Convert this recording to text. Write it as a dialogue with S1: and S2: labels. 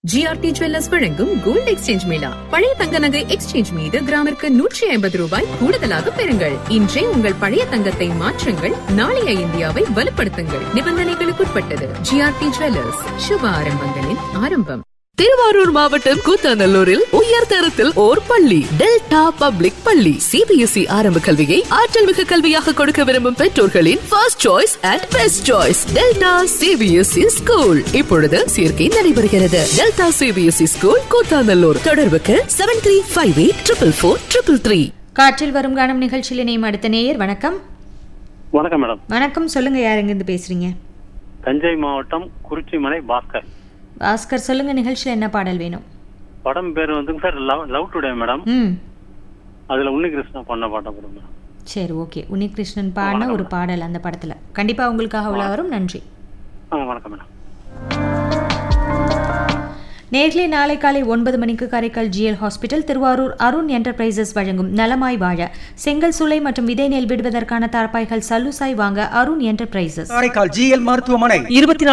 S1: GRT jewellers வழங்கும் gold exchange mela பழைய தங்க நகை எக்ஸ்சேஞ்ச் மீது கிராமிற்கு நூற்றி ஐம்பது ரூபாய் கூடுதலாக பெறுங்கள் இன்றே உங்கள் பழைய தங்கத்தை மாற்றுங்கள் நாளைய இந்தியாவை வலுப்படுத்துங்கள் நிபந்தனைகளுக்குட்பட்டது ஜிஆர்டி ஜுவல்லர்ஸ் சுப ஆரம்பங்களின் ஆரம்பம்
S2: திருவாரூர் மாவட்டம் கூத்தாநல்லூரில் உயர் தரத்தில் ஓர் பள்ளி டெல்டா பப்ளிக் பள்ளி சிபிஎஸ்இ ஆரம்ப கல்வியை ஆற்றல் மிகு கல்வியாக கொடுக்க விரும்பும் பெற்றோர்களின் first choice and best choice Delta CBSE school இப்பொழுது சேர்க்கை நடைபெறுகிறது டெல்டா சிபிஎஸ்இ ஸ்கூல் கூத்தாநல்லூர் தொடர்புக்கு seven three five eight triple four triple three
S3: காற்றில் வரும் கானம் நிகழ்ச்சியில் இணையும் அடுத்த நேயர் வணக்கம்
S4: வணக்கம் மேடம்
S3: வணக்கம் சொல்லுங்க யார் எங்கிருந்து பேசுறீங்க
S4: தஞ்சை மாவட்டம் குறிச்சிமலை பாஸ்கர்
S3: பாஸ்கர் சொல்லுங்க நிகழ்ச்சியில் என்ன பாடல் வேணும்
S4: படம் பேர் வந்துங்க sir love love today madam
S3: ம்
S4: அதுல உன்னிகிருஷ்ணா பண்ண பாட்டம் படம் மேடம்
S3: சரி ஓகே உன்னிகிருஷ்ணன் பாடின ஒரு பாடல் அந்த படத்துல கண்டிப்பா உங்களுக்காக உள்ள வரும் நன்றி
S4: ஆ வணக்கம் மேடம்
S3: நேர்களே நாளை காலை ஒன்பது மணிக்கு Karaikal GL hospital Thiruvarur Arun enterprises வழங்கும் நலமாய் வாழ செங்கல் சூளை மற்றும் விதை நெல் விடுவதற்கான தார்பாய்கள் சல்லுசாய் வாங்க அருண் என்டர்பிரைசஸ்
S5: காரைக்கால் ஜிஎல் மருத்துவமனை
S2: இருபத்தி